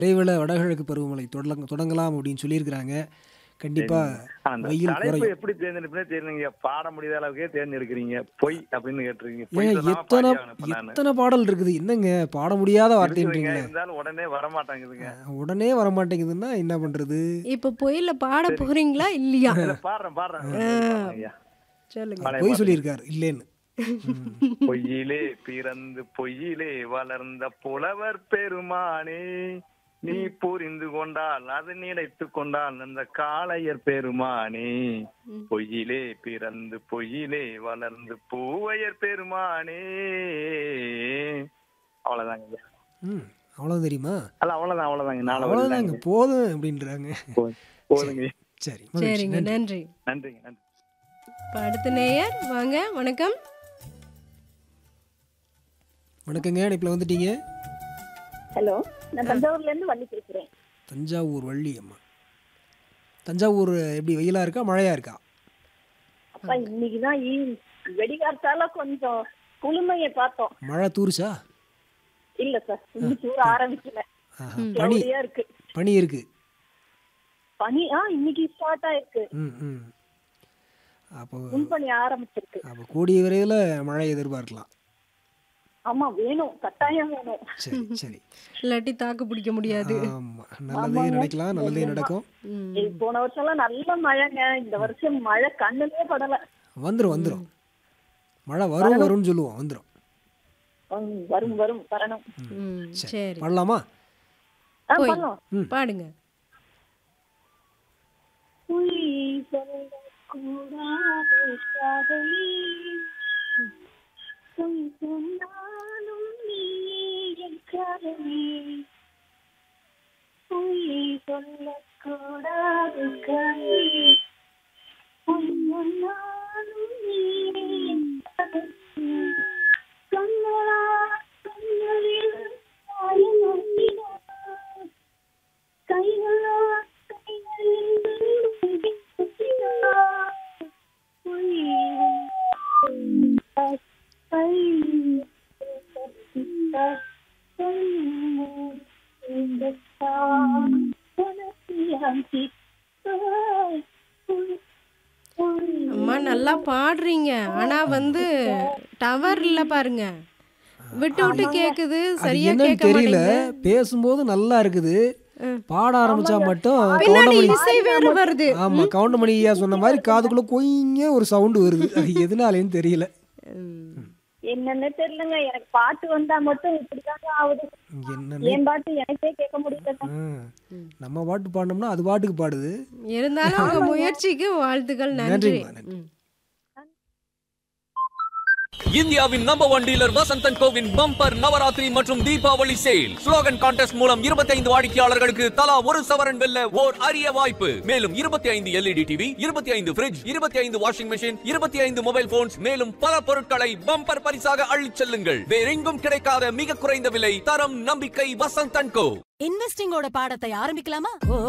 விரைவில் வடகிழக்கு பருவமழை தொடங்க தொடங்கலாம் அப்படின்னு சொல்லியிருக்கிறாங்க கண்டிப்பாக அந்த வெயில் தலைப்பு குறையும் எப்படி தேர்ந்தெடுப்புனே தெரியலங்க பாட முடியாத அளவுக்கே தேர்ந்தெடுக்கிறீங்க பொய் அப்படின்னு கேட்டிருக்கீங்க பொய் ஏங்க சொல்லாம எத்தனை பாடி ஆகணும் இப்ப நானு. எத்தனை பாடல் இருக்குது என்னங்க பாட முடியாத இருக்குதுங்க, வார்த்தைன்றீங்களே இருந்தாலும் உடனே வர மாட்டாங்குதுங்க உடனே வர மாட்டேங்குதுன்னா என்ன பண்றது இப்ப புயல்ல பாட போறீங்களா இல்லையா இல்ல, பாடுறேன் பாடுறேன் பாடுறேன் ஐயா. சொல்லுங்க பழைய பொய் பாட்டு. சொல்லியிருக்காரு இல்லைன்னு பொய்யிலே பிறந்து பொய்யிலே வளர்ந்த புலவர் பெருமானே நீ புரிந்து கொண்டால் அது நினைத்து கொண்டால் அந்த காளையர் பெருமானே ம். பொய்யிலே பிறந்து பொய்யிலே வளர்ந்து பூவையர் பெருமானே அவ்வளவுதாங்க ஐயா. ம் அவ்வளோ தெரியுமா அல்ல அவ்வளவுதான் அவ்வளவுதாங்க நாளை அவ்வளோதாங்க போதும் அப்படின்றாங்க போதுங்க ஐயா. சரி மகிழ்ச்சி. சரிங்க நன்றி. நன்றி நன்றிங்க நன்றி இப்ப அடுத்த நேயர் வாங்க வணக்கம் வணக்கங்க இணைப்பில் வந்துட்டீங்க ஹலோ நான் தஞ்சாவூர்ல இருந்து வள்ளி பேசுறேன் தஞ்சாவூர் வள்ளி அம்மா தஞ்சாவூர் எப்படி வெயிலா இருக்கா மழையா இருக்கா அப்பா இன்னைக்குதான் ஈ- வெடிகாத்தால கொஞ்சம் குளுமையை பார்த்தோம் மழை தூருச்சா இல்ல சார் இன்னைக்கு ஊர ஆரம்பிக்கல ஆஹா, பனி கிளவுடியா இருக்கு பனி இருக்கு பனி ஆ இன்னைக்கு ஸ்டார்ட் ஆயிருக்கு ம் ம் அப்போ முன்பணி ஆரம்பிச்சிருக்கு அப்போ கூடிய விரைவில் மழை எதிர்பார்க்கலாம் ஆமா வேணும் கட்டாயம் வேணும் சரி சரி இல்லாட்டி தாக்கு பிடிக்க முடியாது ஆமா நல்லதே நினைக்கலாம் நல்லதே நடக்கும் ம். ஏய், போன வருஷம் எல்லாம் நல்ல மழைங்க இந்த வருஷம் மழை கண்ணுலயே படல வந்துடும் வந்துடும் மழை வரும் வரும்னு சொல்லுவோம் வந்துடும் ம், வரும் வரும் வரணும் ம், சரி பண்ணலாமா ஆ, போய். பண்ணலாம் பாடுங்க பொய் சொல்லக்கூடாது காதலி. பொய் சொன்னாலும் நீயே என் காதலி. பொய் சொல்லக்கூடாது காதலி. பொய் சொன்னாலும் நீயே என் காதலி. கண்களா கண்களில் சாயம் ஒட்டினார். கைகளா கைகளில் ஒட்டினார். பொய் கை இந்த சாந்தி அம்மா நல்லா பாடுறீங்க ஆனா வந்து டவர் இல்ல பாருங்க விட்டு விட்டு கேக்குது அது சரியா என்னன்னு கேட்க தெரியல மாட்டேங்குது பேசும்போது நல்லா இருக்குது பாட ஆரம்பிச்சா மட்டும் பின்னாடி கவுண்டமணி இசை வேற வருது ஆமா கவுண்டமணி ஐயா சொன்ன மாதிரி காதுக்குள்ள கொய்ங்க ஒரு சவுண்டு வருது அது எதனாலேன்னு தெரியல ம். என்னன்னு தெரியலங்க எனக்கு பாட்டு வந்தா மட்டும் இப்படிதாங்க ஆகுது என்னன்னு என் பாட்டு எனக்கே கேட்க முடியல ஆ, நம்ம பாட்டு பாடினோம்னா அது பாட்டுக்கு பாடுது இருந்தாலும் உங்க முயற்சிக்கு வாழ்த்துக்கள் நன்றி நன்றிம்மா, நன்றி. ம். இந்தியாவின் நம்பர் ஒன் டீலர் வசந்தன் கோவின் பம்பர் நவராத்திரி மற்றும் தீபாவளி சேல் ஸ்லோகன் கான்டெஸ்ட் மூலம் 25 வாடிக்கையாளர்களுக்கு தலா ஒரு சவரன் வெல்ல ஓர் அரிய வாய்ப்பு மேலும் 25 எல்இடி டிவி 25 ஐந்து fridge 25 washing machine 25 mobile phones மேலும் பல பொருட்களை பம்பர் பரிசாக அள்ளிச் செல்லுங்கள் வேறெங்கும் கிடைக்காத மிக குறைந்த விலை தரம் நம்பிக்கை வசந்தன் கோ இன்வெஸ்டிங்கோட பாடத்தை ஆரம்பிக்கலாமா ஓ